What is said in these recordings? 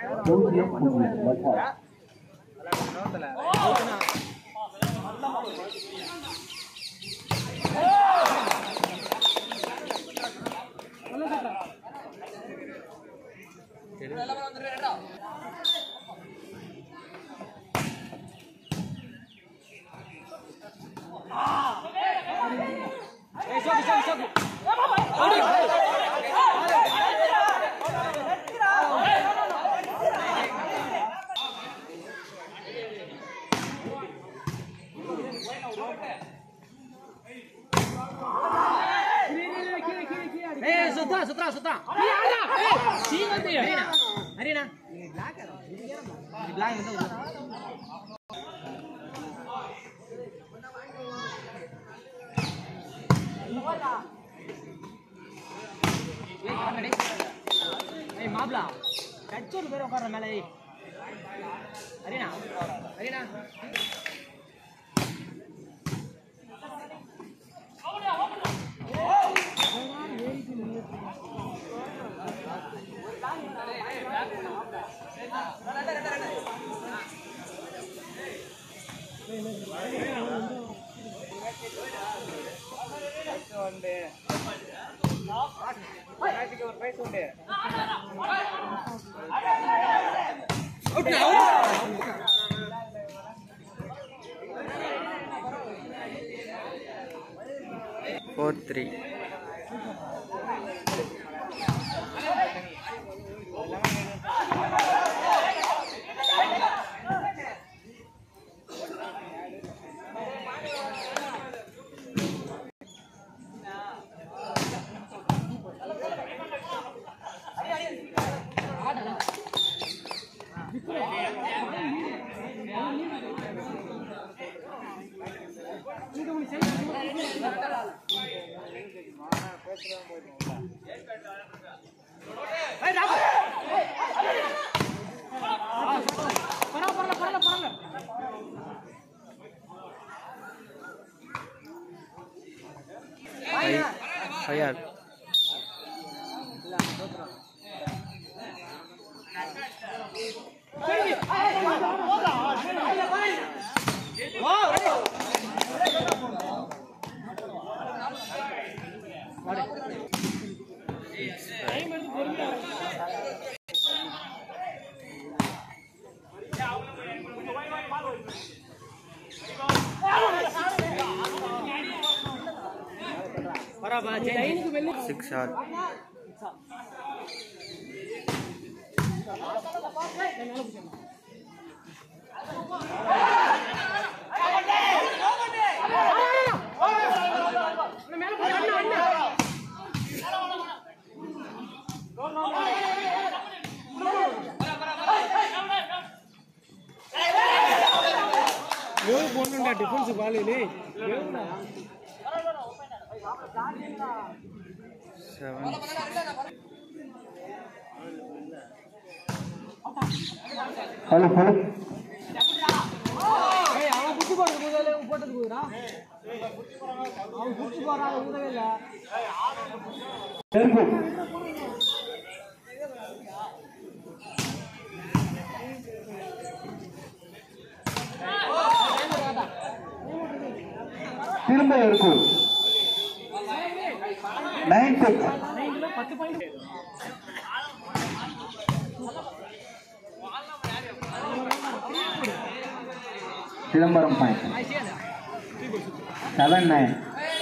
பூஜ்ஜியம் பூஜ்ஜியம் மச்சான் ஏய் சுத்தா சுத்தா சுத்தா நீ வந்து ஹரினா ஹரினா இது பிளாக் வந்து ஏய் மாப்ளா கச்சோர் பேர் உட்கார்ற மேல ஏய் ஹரினா ஹரினா ஃபோர் த்ரீ ஏய் ராகு பரவ பரவ பரவ பரவ ஃபயர் பரவ லைனுக்கு வெளிய சிக்ஸ் ஆர் மேல போய் அண்ணா அண்ணா ஏழு பொண்ணுண்டா டிஃபென்ஸ் பாலிலே ஏழுடா செவன் ஹலோ ஹலோ ஏய் அவன் புடிச்சு போறது முதல்ல போட்டது போதுடா அவன் புடிச்சு போறான் அது உதவே இல்ல தெற்கு திரும்ப இருக்கும் நைன் சிக்ஸ் பத்து point Chidambaram point seven nine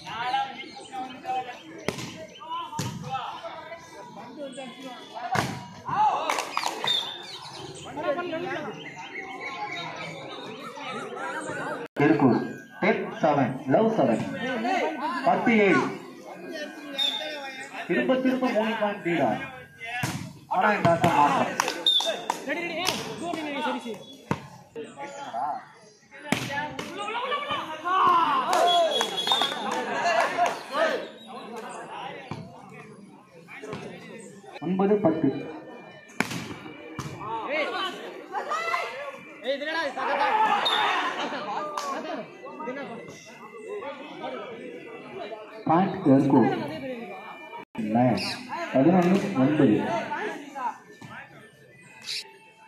இருக்கும் டென் செவன் லவ் செவன் பத்து ஏழு திரும்ப திரும்ப மூணு பாயிண்ட் லீடா ஆனா இந்த ஆட்டம் மாற்றம் ரெடி ரெடி ஏய் கோ நீ சரி சரி ஒன்பது பத்து ஏய் ஏய் இதுலடா சகதா பாயிண்ட் இருக்கும் நைன் பதினொன்று ஒன்பது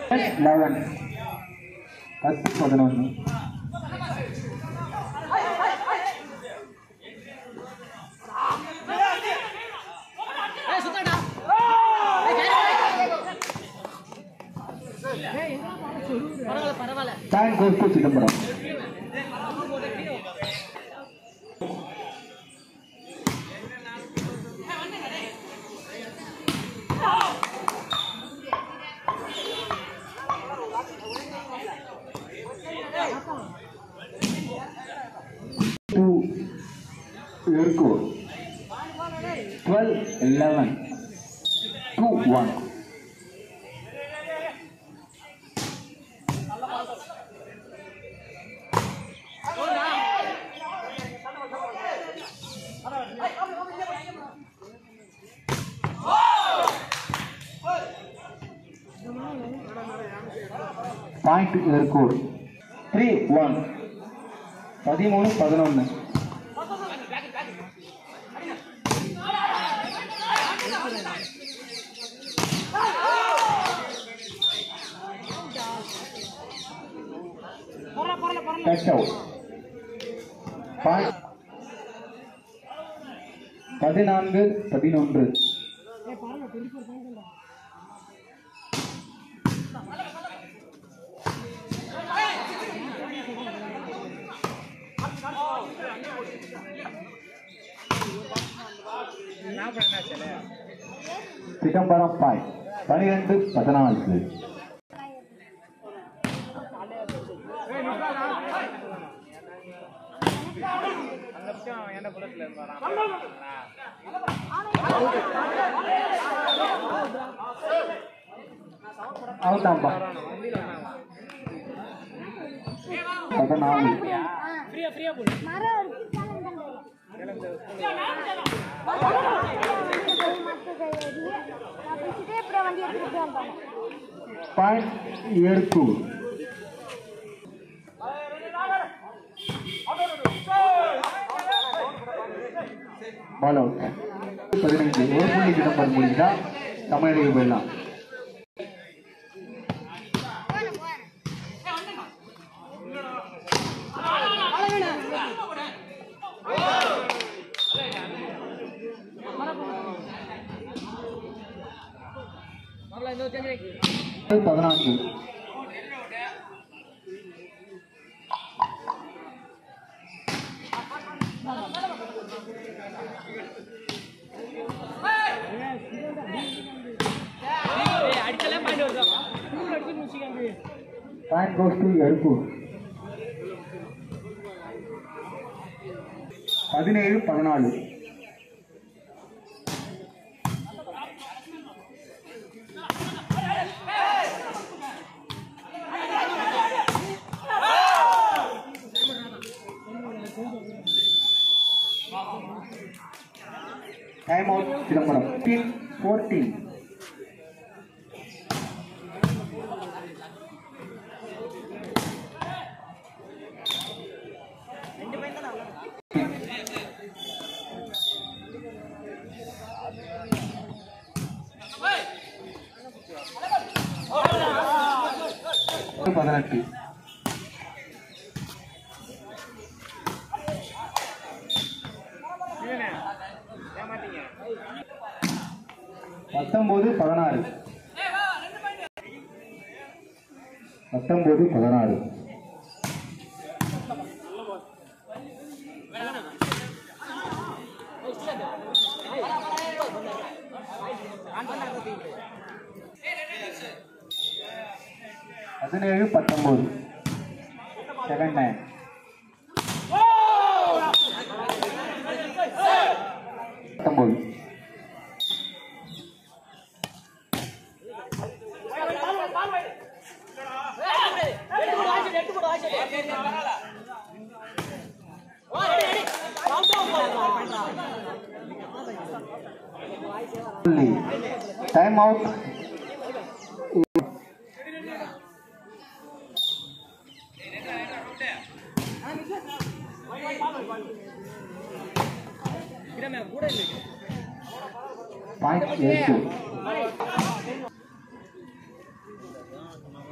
லெவன் பத்து பதினொன்று ஏய் சுத்தாடா ஏய் கேரி பரவாயில்ல பரவாயில்ல point goes to Chidambaram Two, Erkur. Twelve, eleven, two, one. Point Erkur three one பதிமூணு பதினொன்று டச் அவுட் பாயிண்ட் பதினான்கு பதினொன்று சிதம்பரம் பாய் பனிரெண்டு பதினான்கு அவுட்டாம்பா பதினாலு ஃப்ரீயா ஃப்ரீயா போடு மரம் இருக்கு நான் பிடிச்சிட்டே இப்படியே வண்டி எடுத்துட்டு வந்தேன் பாயிண்ட் ஏற்கூர் பால் அவுட் பதினைஞ்சு ஒரு புள்ளி சிதம்பரம் முடிஞ்சா தமிழக போயிடலாம் வரல இந்த சேஞ்ச் பதினான்கு ஏய் அடிச்சல பாயிண்ட் வருதா நூறு அடிச்சு முடிச்சிங்க பாயிண்ட் கோஸ் டு எருக்கூர் பதினேழு பதினாலு time out Chidambaram team fourteen பதினெட்டு பத்தொன்பது பதினாறு பத்தொன்பது பதினாறு பதினேழு பத்தொன்பது செகண்ட் நைன் பத்தொன்பது டைம் அவுட் இடமே கூட இல்லை பாயிண்ட் எட்டு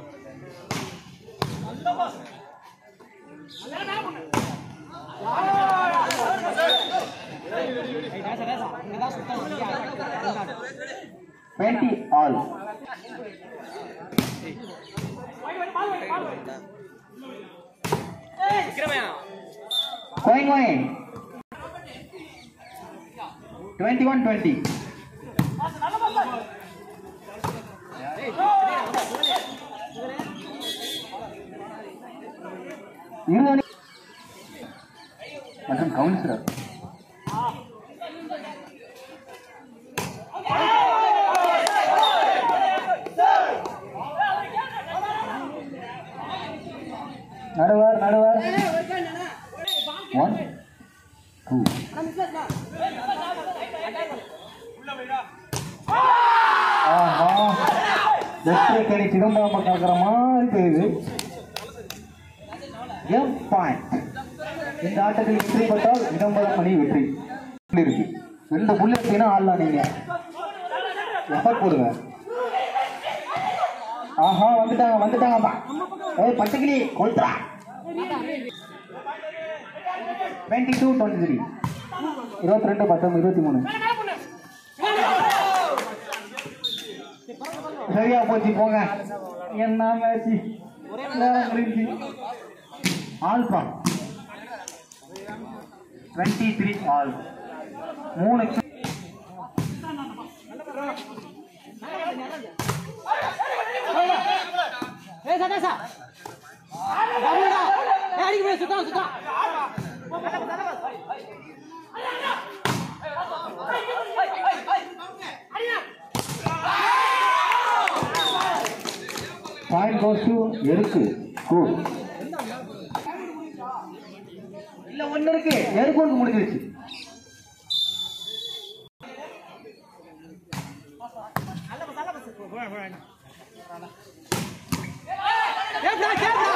Vikramaiya going going twenty one twenty இருபது மற்றும் கவுன்சிலர் நடுவர் நடுவர் ஒன் டூ ஆஹா வெற்றி கடி திரும்பாம கேட்குற மாதிரி தெரியுது எம் பாயிண்ட் இந்த ஆட்டத்தில் வெற்றி பெற்றால் இடம்பெறும் அணி வெற்றி இருக்கு ரெண்டு புள்ளி எடுத்தீங்கன்னா ஆடலாம் நீங்க எஃபர்ட் போடுங்க ஆஹா வந்துட்டாங்க வந்துட்டாங்கப்பா ஏய் பட்டுக்கிளி கொளுத்துறா டுவெண்ட்டி டூ டுவெண்ட்டி த்ரீ இருபத்தி ரெண்டு பத்தொன்பது இருபத்தி மூணு சரியா போச்சு போங்க என்ன மேட்ச் நேரம் கழிச்சு ஆல்பா டுவெண்ட்டி த்ரீ ஆல் மூணு ஏய் சதாசா வரணுடா ஏய் அடிக்க போய் சுத்தம் சுத்தம் பாயிண்ட் கோஸ் டு எருக்கு கூ இல்ல ஒண்ணு இருக்கு எருக்கு ஒன்று முடிஞ்சிருச்சு ஏய் பிளா கேப்டா